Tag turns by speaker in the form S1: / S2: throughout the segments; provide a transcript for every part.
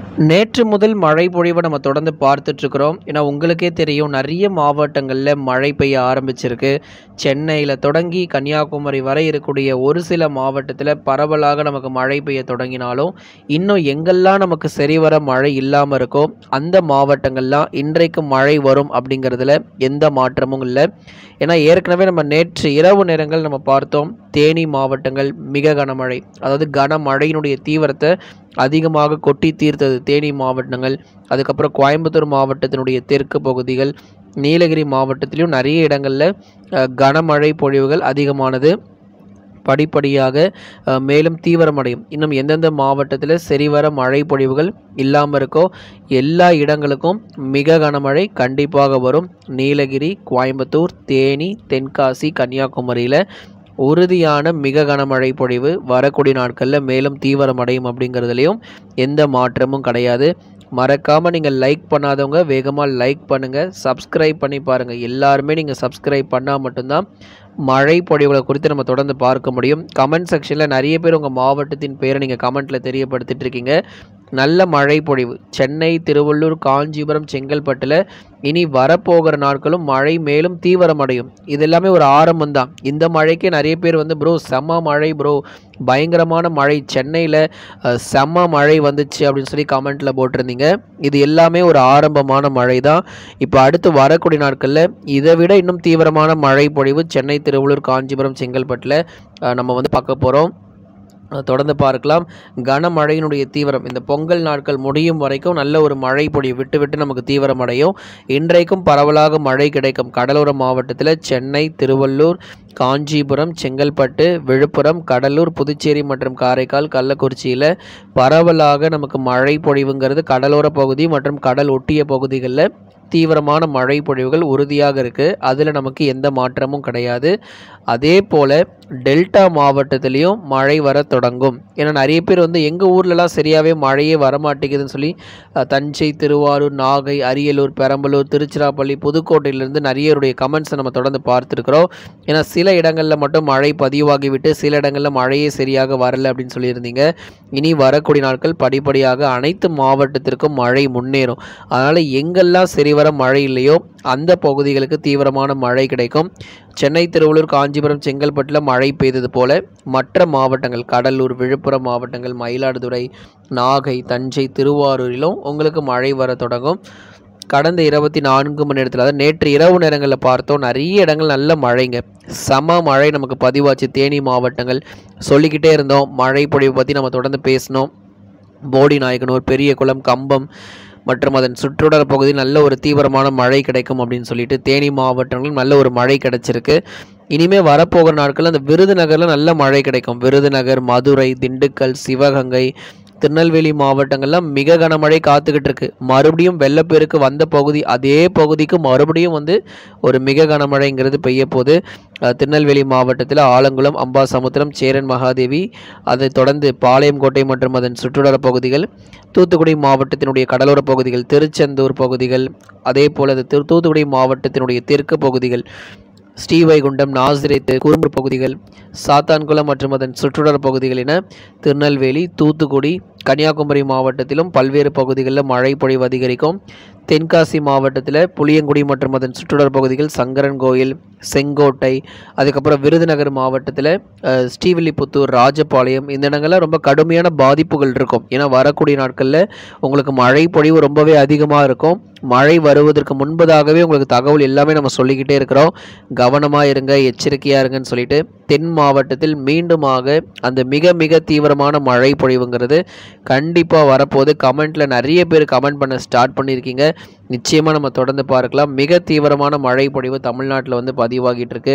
S1: நேற்று முதல் மழை பொழிவை நம்ம தொடர்ந்து பார்த்துட்ருக்குறோம் ஏன்னா உங்களுக்கே தெரியும் நிறைய மாவட்டங்களில் மழை பெய்ய ஆரம்பிச்சிருக்கு சென்னையில் தொடங்கி கன்னியாகுமரி வரை இருக்கக்கூடிய ஒரு சில மாவட்டத்தில் பரவலாக நமக்கு மழை பெய்ய தொடங்கினாலும் இன்னும் எங்கெல்லாம் நமக்கு சரிவர மழை இல்லாமல் இருக்கோ அந்த மாவட்டங்கள்லாம் இன்றைக்கு மழை வரும் அப்படிங்கிறதுல எந்த மாற்றமும் இல்லை ஏன்னா ஏற்கனவே நம்ம நேற்று இரவு நேரங்கள் நம்ம பார்த்தோம் தேனி மாவட்டங்கள் மிக கனமழை அதாவது கனமழையினுடைய தீவிரத்தை அதிகமாக கொட்டி தீர்த்தது தேனி மாவட்டங்கள் அதுக்கப்புறம் கோயம்புத்தூர் மாவட்டத்தினுடைய தெற்கு பகுதிகள் நீலகிரி மாவட்டத்திலையும் நிறைய இடங்களில் அஹ், கனமழை பொழிவுகள் அதிகமானது படிப்படியாக அஹ், மேலும் தீவிரமடையும் இன்னும் எந்தெந்த மாவட்டத்தில் சரிவர மழை பொழிவுகள் இல்லாமல் இருக்கோ எல்லா இடங்களுக்கும் மிக கனமழை கண்டிப்பாக வரும் நீலகிரி கோயம்புத்தூர் தேனி தென்காசி கன்னியாகுமரியில் உறுதியான மிக கனமழை பொழிவு வரக்கூடிய நாட்களில் மேலும் தீவிரமடையும் அப்படிங்கிறதுலையும் எந்த மாற்றமும் கிடையாது மறக்காமல் நீங்கள் லைக் பண்ணாதவங்க வேகமாக லைக் பண்ணுங்கள் சப்ஸ்கிரைப் பண்ணி பாருங்கள் எல்லாருமே நீங்கள் சப்ஸ்கிரைப் பண்ணால் மட்டும்தான் மழை பொழிவுகளை குறித்து நம்ம தொடர்ந்து பார்க்க முடியும் கமெண்ட் செக்ஷனில் நிறைய பேர் உங்கள் மாவட்டத்தின் பேரை நீங்கள் கமெண்ட்டில் தெரியப்படுத்திட்டு இருக்கீங்க நல்ல மழை பொழிவு சென்னை திருவள்ளூர் காஞ்சிபுரம் செங்கல்பட்டில் இனி வரப்போகிற நாட்களும் மழை மேலும் தீவிரமடையும் இது எல்லாமே ஒரு ஆரம்பம் தான் இந்த மழைக்கு நிறைய பேர் வந்து ப்ரோ செம்ம மழை ப்ரோ பயங்கரமான மழை சென்னையில் செம்ம மழை வந்துச்சு அப்படின்னு சொல்லி கமெண்ட்டில் போட்டிருந்தீங்க இது எல்லாமே ஒரு ஆரம்பமான மழை தான் இப்போ அடுத்து வரக்கூடிய நாட்களில் இதை விட இன்னும் தீவிரமான மழை பொழிவு சென்னை திருவள்ளூர் காஞ்சிபுரம் செங்கல்பட்டில் அஹ், நம்ம வந்து பார்க்க போகிறோம் அஹ் தொடர்ந்து பார்க்கலாம் கனமழையினுடைய தீவிரம் இந்த பொங்கல் நாட்கள் முடியும் வரைக்கும் நல்ல ஒரு மழை பொழிவு விட்டு விட்டு நமக்கு தீவிரமடையும் இன்றைக்கும் பரவலாக மழை கிடைக்கும் கடலோர மாவட்டத்தில் சென்னை திருவள்ளூர் காஞ்சிபுரம் செங்கல்பட்டு விழுப்புரம் கடலூர் புதுச்சேரி மற்றும் காரைக்கால் கள்ளக்குறிச்சியில் பரவலாக நமக்கு மழை பொழிவுங்கிறது கடலோர பகுதி மற்றும் கடல் ஒட்டிய பகுதிகளில் தீவிரமான மழை பொழிவுகள் உறுதியாக இருக்குது அதில் நமக்கு எந்த மாற்றமும் கிடையாது அதே போல் டெல்டா மாவட்டத்திலையும் மழை வர தொடங்கும் ஏன்னா நிறைய பேர் வந்து எங்கள் ஊர்லலாம் சரியாகவே மழையே வரமாட்டேங்குதுன்னு சொல்லி அஹ், தஞ்சை திருவாரூர் நாகை அரியலூர் பெரம்பலூர் திருச்சிராப்பள்ளி புதுக்கோட்டையிலேருந்து நிறையருடைய கமெண்ட்ஸை நம்ம தொடர்ந்து பார்த்துருக்குறோம் ஏன்னா சில இடங்களில் மட்டும் மழை பதிவாகிவிட்டு சில இடங்களில் மழையே சரியாக வரல அப்படின்னு சொல்லியிருந்தீங்க இனி வரக்கூடிய நாட்கள் படிப்படியாக அனைத்து மாவட்டத்திற்கும் மழை முன்னேறும் அதனால் எங்கெல்லாம் சரிவர மழை இல்லையோ அந்த பகுதிகளுக்கு தீவிரமான மழை கிடைக்கும் சென்னை திருவள்ளூர் காஞ்சிபுரம் செங்கல்பட்டில் மழை பெய்தது போல மற்ற மாவட்டங்கள் கடலூர் விழுப்புரம் மாவட்டங்கள் மயிலாடுதுறை நாகை தஞ்சை திருவாரூரிலும் உங்களுக்கு மழை வர தொடங்கும் கடந்த இருபத்தி நான்கு மணி நேரத்தில் அதாவது நேற்று இரவு நேரங்களில் பார்த்தோம் நிறைய இடங்கள் நல்ல மழைங்க சம மழை நமக்கு பதிவாச்சு தேனி மாவட்டங்கள் சொல்லிக்கிட்டே இருந்தோம் மழை பொழிவு பற்றி நம்ம தொடர்ந்து பேசினோம் போடி நாயக்கனூர் பெரியகுளம் கம்பம் மற்றும் அதன் சுற்றுவட்டார பகுதியில் நல்ல ஒரு தீவிரமான மழை கிடைக்கும் அப்படின்னு சொல்லிட்டு தேனி மாவட்டங்களும் நல்ல ஒரு மழை கிடைச்சிருக்கு இனிமே வரப்போகிற நாட்கள் அந்த விருதுநகரில் நல்ல மழை கிடைக்கும் விருதுநகர் மதுரை திண்டுக்கல் சிவகங்கை திருநெல்வேலி மாவட்டங்கள்லாம் மிக கனமழை காத்துக்கிட்டு இருக்கு மறுபடியும் வெள்ளப்பெருக்கு வந்த பகுதி அதே பகுதிக்கு மறுபடியும் வந்து ஒரு மிக கனமழைங்கிறது பெய்ய போகுது அஹ், திருநெல்வேலி மாவட்டத்தில் ஆலங்குளம் அம்பாசமுத்திரம் சேரன் மகாதேவி அதைத் தொடர்ந்து பாளையங்கோட்டை மற்றும் அதன் சுற்றுவட்டார பகுதிகள் தூத்துக்குடி மாவட்டத்தினுடைய கடலோர பகுதிகள் திருச்செந்தூர் பகுதிகள் அதே போல் அது திரு- தூத்துக்குடி மாவட்டத்தினுடைய தெற்கு பகுதிகள் ஸ்ரீவைகுண்டம் நாசிரேத்து குறும்பு பகுதிகள் சாத்தான்குளம் மற்றும் அதன் சுற்றுவட்டார பகுதிகள் என திருநெல்வேலி தூத்துக்குடி கன்னியாகுமரி மாவட்டத்திலும் பல்வேறு பகுதிகளில் மழை பொழிவு அதிகரிக்கும் தென்காசி மாவட்டத்தில் புளியங்குடி மற்றும் அதன் சுற்றுவட்டார பகுதிகள் சங்கரன் கோயில் செங்கோட்டை அதுக்கப்புறம் விருதுநகர் மாவட்டத்தில் அஹ், ஸ்ரீவில்லிபுத்தூர் ராஜபாளையம் இந்த இடங்கள்லாம் ரொம்ப கடுமையான பாதிப்புகள் இருக்கும் ஏன்னா வரக்கூடிய நாட்களில் உங்களுக்கு மழை பொழிவு ரொம்பவே அதிகமாக இருக்கும் மழை வருவதற்கு முன்பதாகவே உங்களுக்கு தகவல் எல்லாமே நம்ம சொல்லிக்கிட்டே இருக்கிறோம் கவனமாக இருங்க எச்சரிக்கையாக இருங்கன்னு சொல்லிட்டு தென் மாவட்டத்தில் மீண்டுமாக அந்த மிக மிக தீவிரமான மழை பொழிவுங்கிறது கண்டிப்பாக வரப்போகுது கமெண்ட்டில் நிறைய பேர் கமெண்ட் பண்ண ஸ்டார்ட் பண்ணியிருக்கீங்க நிச்சயமாக நம்ம தொடர்ந்து பார்க்கலாம் மிக தீவிரமான மழை பொழிவு தமிழ்நாட்டில் வந்து பதிவாகிட்டு இருக்கு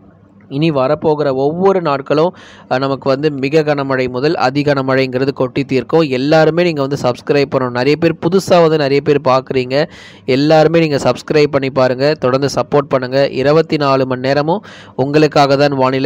S1: இனி வரப்போகிற ஒவ்வொரு நாட்களும் அஹ், நமக்கு வந்து மிக கனமழை முதல் அதி கனமழைங்கிறது கொட்டி தீர்க்கும் எல்லாருமே நீங்கள் வந்து சப்ஸ்கிரைப் பண்ணணும் நிறைய பேர் புதுசாக வந்து நிறைய பேர் பார்க்குறீங்க எல்லாருமே நீங்கள் சப்ஸ்கிரைப் பண்ணி பாருங்கள் தொடர்ந்து சப்போர்ட் பண்ணுங்கள் இருபத்தி நாலு மணி நேரமும் உங்களுக்காக தான் வானிலை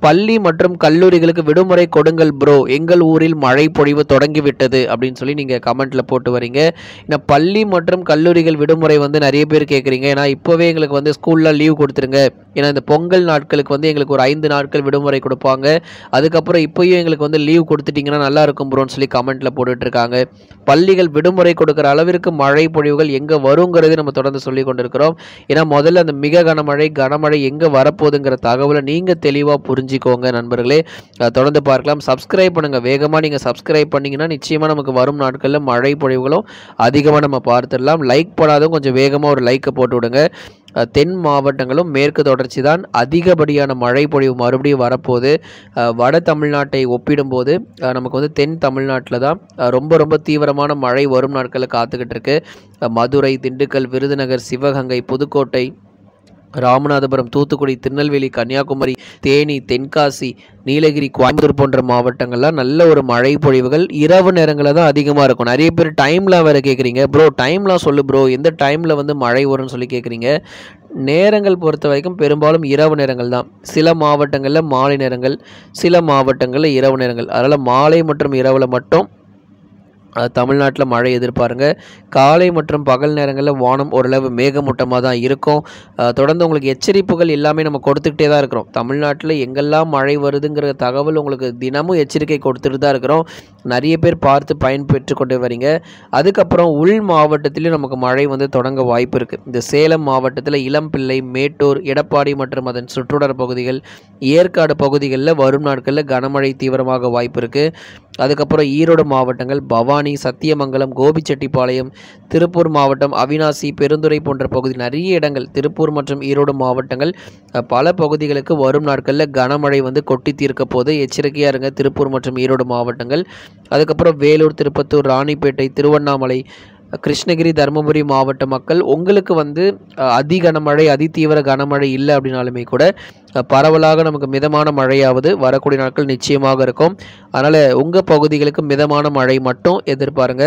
S1: பள்ளி மற்றும் கல்லூரிகளுக்கு விடுமுறை கொடுங்கள் ப்ரோ எங்கள் ஊரில் மழை பொழிவு தொடங்கிவிட்டது அப்படின்னு சொல்லி நீங்கள் கமெண்ட்டில் போட்டு வரீங்க ஏன்னா பள்ளி மற்றும் கல்லூரிகள் விடுமுறை வந்து நிறைய பேர் கேட்குறீங்க ஏன்னா இப்போவே எங்களுக்கு வந்து ஸ்கூலில் லீவ் கொடுத்துருங்க ஏன்னா இந்த பொங்கல் நாட்களுக்கு வந்து எங்களுக்கு ஒரு ஐந்து நாட்கள் விடுமுறை கொடுப்பாங்க அதுக்கப்புறம் இப்போயும் எங்களுக்கு வந்து லீவ் கொடுத்துட்டிங்கன்னா நல்லா இருக்கும் ப்ரோன்னு சொல்லி கமெண்ட்டில் போட்டுட்ருக்காங்க பள்ளிகள் விடுமுறை கொடுக்குற அளவிற்கு மழை பொழிவுகள் எங்கே வருங்கிறது நம்ம தொடர்ந்து சொல்லி கொண்டிருக்கிறோம் ஏன்னா முதல்ல அந்த மிக கனமழை கனமழை எங்கே வரப்போகுதுங்கிற தகவலை நீங்கள் தெளிவாக புரிஞ்சுக்கோங்க நண்பர்களே அஹ் தொடர்ந்து பார்க்கலாம் சப்ஸ்கிரைப் பண்ணுங்கள் வேகமாக நீங்கள் சப்ஸ்கிரைப் பண்ணிங்கன்னா நிச்சயமாக நமக்கு வரும் நாட்களில் மழை பொழிவுகளும் அதிகமாக நம்ம பார்த்துடலாம் லைக் பண்ணாதவங்க கொஞ்சம் வேகமாக ஒரு லைக்கை போட்டு விடுங்க அஹ் தென் மாவட்டங்களும் மேற்கு தொடர்ச்சி தான் அதிகப்படியான மழை பொழிவு மறுபடியும் வரப்போகுது அஹ் வட தமிழ்நாட்டை ஒப்பிடும்போது அஹ் நமக்கு வந்து தென் தமிழ்நாட்டில் தான் அஹ் ரொம்ப ரொம்ப தீவிரமான மழை வரும் நாட்களில் காத்துக்கிட்டு இருக்கு அஹ் மதுரை திண்டுக்கல் விருதுநகர் சிவகங்கை புதுக்கோட்டை ராமநாதபுரம் தூத்துக்குடி திருநெல்வேலி கன்னியாகுமரி தேனி தென்காசி நீலகிரி கோயம்புத்தூர் போன்ற மாவட்டங்கள்லாம் நல்ல ஒரு மழை பொழிவுகள் இரவு நேரங்களில் தான் அதிகமாக இருக்கும் நிறைய பேர் டைம்லாம் வேறு கேட்குறீங்க ப்ரோ டைம்லாம் சொல்லு ப்ரோ எந்த டைமில் வந்து மழை வரும்னு சொல்லி கேட்குறீங்க நேரங்கள் பொறுத்த வரைக்கும் பெரும்பாலும் இரவு நேரங்கள் தான் சில மாவட்டங்களில் மாலை நேரங்கள் சில மாவட்டங்களில் இரவு நேரங்கள் அதனால் மாலை மற்றும் இரவில் மட்டும் தமிழ்நாட்டில் மழை எதிர்பாருங்க காலை மற்றும் பகல் நேரங்களில் வானம் ஓரளவு மேகமூட்டமாக தான் இருக்கும் அஹ் தொடர்ந்து உங்களுக்கு எச்சரிப்புகள் எல்லாமே நம்ம கொடுத்துக்கிட்டே தான் இருக்கிறோம் தமிழ்நாட்டில் எங்கெல்லாம் மழை வருதுங்கிற தகவல் உங்களுக்கு தினமும் எச்சரிக்கை கொடுத்துட்டு தான் இருக்கிறோம் நிறைய பேர் பார்த்து பயன்பெற்று கொண்டு வரீங்க அதுக்கப்புறம் உள் மாவட்டத்திலையும் நமக்கு மழை வந்து தொடங்க வாய்ப்பு இருக்குது இந்த சேலம் மாவட்டத்தில் இளம்பிள்ளை மேட்டூர் எடப்பாடி மற்றும் அதன் சுற்றுவட்டார பகுதிகள் ஏற்காடு பகுதிகளில் வரும் நாட்களில் கனமழை தீவிரமாக வாய்ப்பு இருக்குது அதுக்கப்புறம் ஈரோடு மாவட்டங்கள் பவானி சத்தியமங்கலம் கோபிச்செட்டிப்பாளையம் திருப்பூர் மாவட்டம் அவினாசி பெருந்துறை போன்ற பகுதி நிறைய இடங்கள் திருப்பூர் மற்றும் ஈரோடு மாவட்டங்கள் அஹ், பல பகுதிகளுக்கு வரும் நாட்களில் கனமழை வந்து கொட்டி தீர்க்க போது எச்சரிக்கையாக இருங்க திருப்பூர் மற்றும் ஈரோடு மாவட்டங்கள் அதுக்கப்புறம் வேலூர் திருப்பத்தூர் ராணிப்பேட்டை திருவண்ணாமலை கிருஷ்ணகிரி தருமபுரி மாவட்ட மக்கள் உங்களுக்கு வந்து அஹ், அதி கனமழை அதிதீவிர கனமழை இல்லை அப்படின்னாலுமே கூட அஹ், பரவலாக நமக்கு மிதமான மழையாவது வரக்கூடிய நாட்கள் நிச்சயமாக இருக்கும் அதனால் உங்கள் பகுதிகளுக்கு மிதமான மழை மட்டும் எதிர்பாருங்க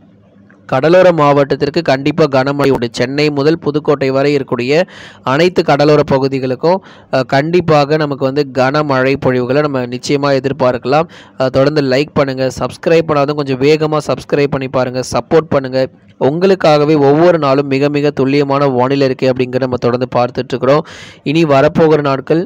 S1: கடலோர மாவட்டத்திற்கு கண்டிப்பாக கனமழை உண்டு சென்னை முதல் புதுக்கோட்டை வரை இருக்கக்கூடிய அனைத்து கடலோர பகுதிகளுக்கும் அஹ், கண்டிப்பாக நமக்கு வந்து கனமழை பொழிவுகளை நம்ம நிச்சயமாக எதிர்பார்க்கலாம் அஹ், தொடர்ந்து லைக் பண்ணுங்கள் சப்ஸ்கிரைப் பண்ணாதும் கொஞ்சம் வேகமாக சப்ஸ்கிரைப் பண்ணி பாருங்கள் சப்போர்ட் பண்ணுங்கள் உங்களுக்காகவே ஒவ்வொரு நாளும் மிக மிக துல்லியமான வானிலை இருக்கே அப்படிங்கிறத நம்ம தொடர்ந்து பார்த்துட்ருக்குறோம் இனி வரப்போகிற நாட்கள்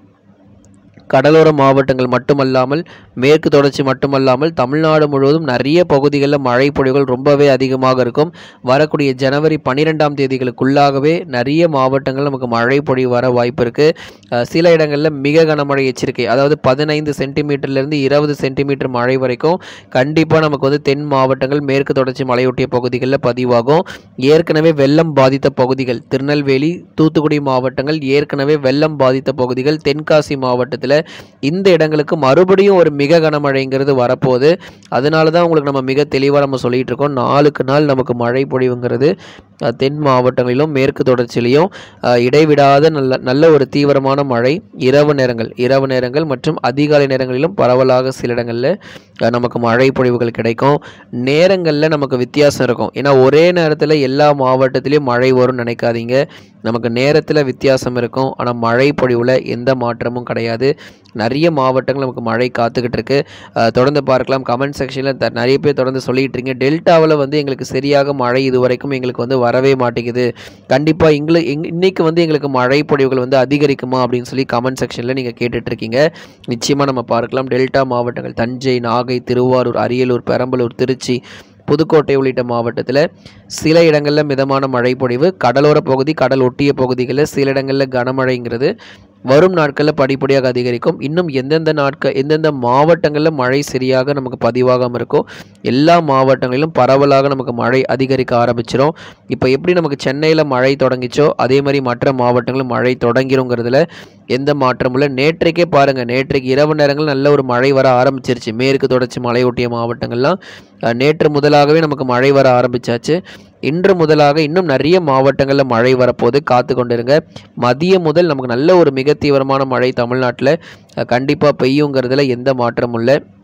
S1: கடலோர மாவட்டங்கள் மட்டுமல்லாமல் மேற்கு தொடர்ச்சி மட்டுமல்லாமல் தமிழ்நாடு முழுவதும் நிறைய பகுதிகளில் மழை பொழிவுகள் ரொம்பவே அதிகமாக இருக்கும் வரக்கூடிய ஜனவரி பன்னிரெண்டாம் தேதிகளுக்குள்ளாகவே நிறைய மாவட்டங்கள் நமக்கு மழை பொழிவு வர வாய்ப்பு இருக்குது சில இடங்களில் மிக கனமழை எச்சரிக்கை அதாவது பதினைந்து சென்டிமீட்டர்லேருந்து இருபது சென்டிமீட்டர் மழை வரைக்கும் கண்டிப்பாக நமக்கு வந்து தென் மாவட்டங்கள் மேற்கு தொடர்ச்சி மலையொட்டிய பகுதிகளில் பதிவாகும் ஏற்கனவே வெள்ளம் பாதித்த பகுதிகள் திருநெல்வேலி தூத்துக்குடி மாவட்டங்கள் ஏற்கனவே வெள்ளம் பாதித்த பகுதிகள் தென்காசி மாவட்டத்தில் இந்த இடங்களுக்கு மறுபடியும் ஒரு மிக கனமழைங்கிறது வரப்போகுது அதனால தான் உங்களுக்கு நம்ம மிக தெளிவாக நம்ம சொல்லிட்டு இருக்கோம் நாளுக்கு நாள் நமக்கு மழை பொழிவுங்கிறது அஹ், தென் மாவட்டங்களிலும் மேற்கு தொடர்ச்சியிலையும் அஹ், இடைவிடாத நல்ல நல்ல ஒரு தீவிரமான மழை இரவு நேரங்கள் இரவு நேரங்கள் மற்றும் அதிகாலை நேரங்களிலும் பரவலாக சில இடங்களில் அஹ், நமக்கு மழை பொழிவுகள் கிடைக்கும் நேரங்களில் நமக்கு வித்தியாசம் இருக்கும் ஏன்னா ஒரே நேரத்தில் எல்லா மாவட்டத்திலையும் மழை வரும்னு நினைக்காதீங்க நமக்கு நேரத்தில் வித்தியாசம் இருக்கும் ஆனால் மழை பொழிவில் எந்த மாற்றமும் கிடையாது நிறைய மாவட்டங்கள் நமக்கு மழை காத்துக்கிட்டு இருக்கு அஹ், தொடர்ந்து பார்க்கலாம் கமெண்ட் செக்ஷனில் த நிறைய பேர் தொடர்ந்து சொல்லிட்டு இருக்கீங்க டெல்டாவில் வந்து எங்களுக்கு சரியாக மழை இது வரைக்கும் எங்களுக்கு வந்து வரவே மாட்டேங்குது கண்டிப்பாக எங்களை எங் இன்னைக்கு வந்து எங்களுக்கு மழை பொழிவுகள் வந்து அதிகரிக்குமா அப்படின்னு சொல்லி கமெண்ட் செக்ஷனில் நீங்கள் கேட்டுட்ருக்கீங்க நிச்சயமாக நம்ம பார்க்கலாம் டெல்டா மாவட்டங்கள் தஞ்சை நாகை திருவாரூர் அரியலூர் பெரம்பலூர் திருச்சி புதுக்கோட்டை உள்ளிட்ட மாவட்டத்தில் சில இடங்களில் மிதமான மழை பொழிவு கடலோர பகுதி கடல் ஒட்டிய பகுதிகளில் சில இடங்களில் கனமழைங்கிறது வரும் நாட்களில் படிப்படியாக அதிகரிக்கும் இன்னும் எந்தெந்த நாட்கள் எந்தெந்த மாவட்டங்களில் மழை சரியாக நமக்கு பதிவாகாமல் இருக்கோ எல்லா மாவட்டங்களிலும் பரவலாக நமக்கு மழை அதிகரிக்க ஆரம்பிச்சிடும் இப்போ எப்படி நமக்கு சென்னையில் மழை தொடங்கிச்சோ அதே மாதிரி மற்ற மாவட்டங்களும் மழை தொடங்கிருங்கிறதுல எந்த மாற்றமும் இல்லை நேற்றைக்கே பாருங்கள் நேற்றைக்கு இரவு நேரங்கள் நல்ல ஒரு மழை வர ஆரம்பிச்சிருச்சு மேற்கு தொடர்ச்சி மலையொட்டிய மாவட்டங்கள்லாம் அஹ், நேற்று முதலாகவே நமக்கு மழை வர ஆரம்பிச்சாச்சு இன்று முதலாக இன்னும் நிறைய மாவட்டங்களில் மழை வரப்போது காத்து கொண்டிருங்க மதியம் முதல் நமக்கு நல்ல ஒரு மிக தீவிரமான மழை தமிழ்நாட்டில் கண்டிப்பாக பெய்யுங்கிறதுல எந்த மாற்றமும் இல்லை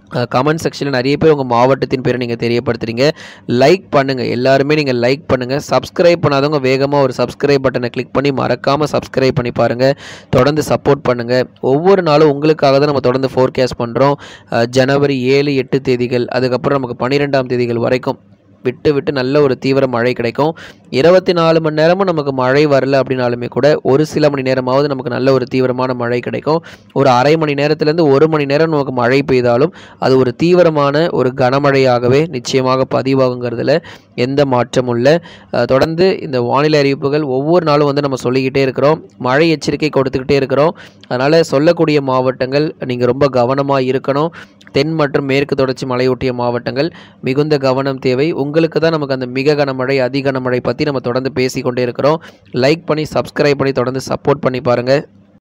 S1: கமெண்ட் செக்ஷனில் நிறைய பேர் உங்கள் மாவட்டத்தின் பேரை நீங்கள் தெரியப்படுத்துறீங்க லைக் பண்ணுங்கள் எல்லாருமே நீங்கள் லைக் பண்ணுங்கள் சப்ஸ்கிரைப் பண்ணாதவங்க வேகமாக ஒரு சப்ஸ்கிரைப் பட்டனை கிளிக் பண்ணி மறக்காமல் சப்ஸ்கிரைப் பண்ணி பாருங்கள் தொடர்ந்து சப்போர்ட் பண்ணுங்கள் ஒவ்வொரு நாளும் உங்களுக்காக தான் நம்ம தொடர்ந்து ஃபோர்கேஸ்ட் பண்ணுறோம் ஜனவரி ஏழு எட்டு தேதிகள் அதுக்கப்புறம் நமக்கு பன்னிரெண்டாம் தேதிகள் வரைக்கும் விட்டு விட்டு நல்ல ஒரு தீவிர மழை கிடைக்கும் இருபத்தி நாலு மணி நேரமும் நமக்கு மழை வரல அப்படின்னாலுமே கூட ஒரு சில மணி நேரமாவது நமக்கு நல்ல ஒரு தீவிரமான மழை கிடைக்கும் ஒரு அரை மணி நேரத்துலேருந்து ஒரு மணி நேரம் நமக்கு மழை பெய்தாலும் அது ஒரு தீவிரமான ஒரு கனமழையாகவே நிச்சயமாக பதிவாகுங்கிறதுல எந்த மாற்றமும் இல்லை அஹ் தொடர்ந்து இந்த வானிலை அறிவிப்புகள் ஒவ்வொரு நாளும் வந்து நம்ம சொல்லிக்கிட்டே இருக்கிறோம் மழை எச்சரிக்கை கொடுத்துக்கிட்டே இருக்கிறோம் அதனால் சொல்லக்கூடிய மாவட்டங்கள் நீங்கள் ரொம்ப கவனமாக இருக்கணும் தென் மற்றும் மேற்கு தொடர்ச்சி மலையொட்டிய மாவட்டங்கள் மிகுந்த கவனம் தேவை உங்களுக்கு தான் நமக்கு அந்த மிக கனமழை அதி கனமழை பற்றி நம்ம தொடர்ந்து பேசிக்கொண்டே இருக்கிறோம் லைக் பண்ணி சப்ஸ்கிரைப் பண்ணி தொடர்ந்து சப்போர்ட் பண்ணி பாருங்கள்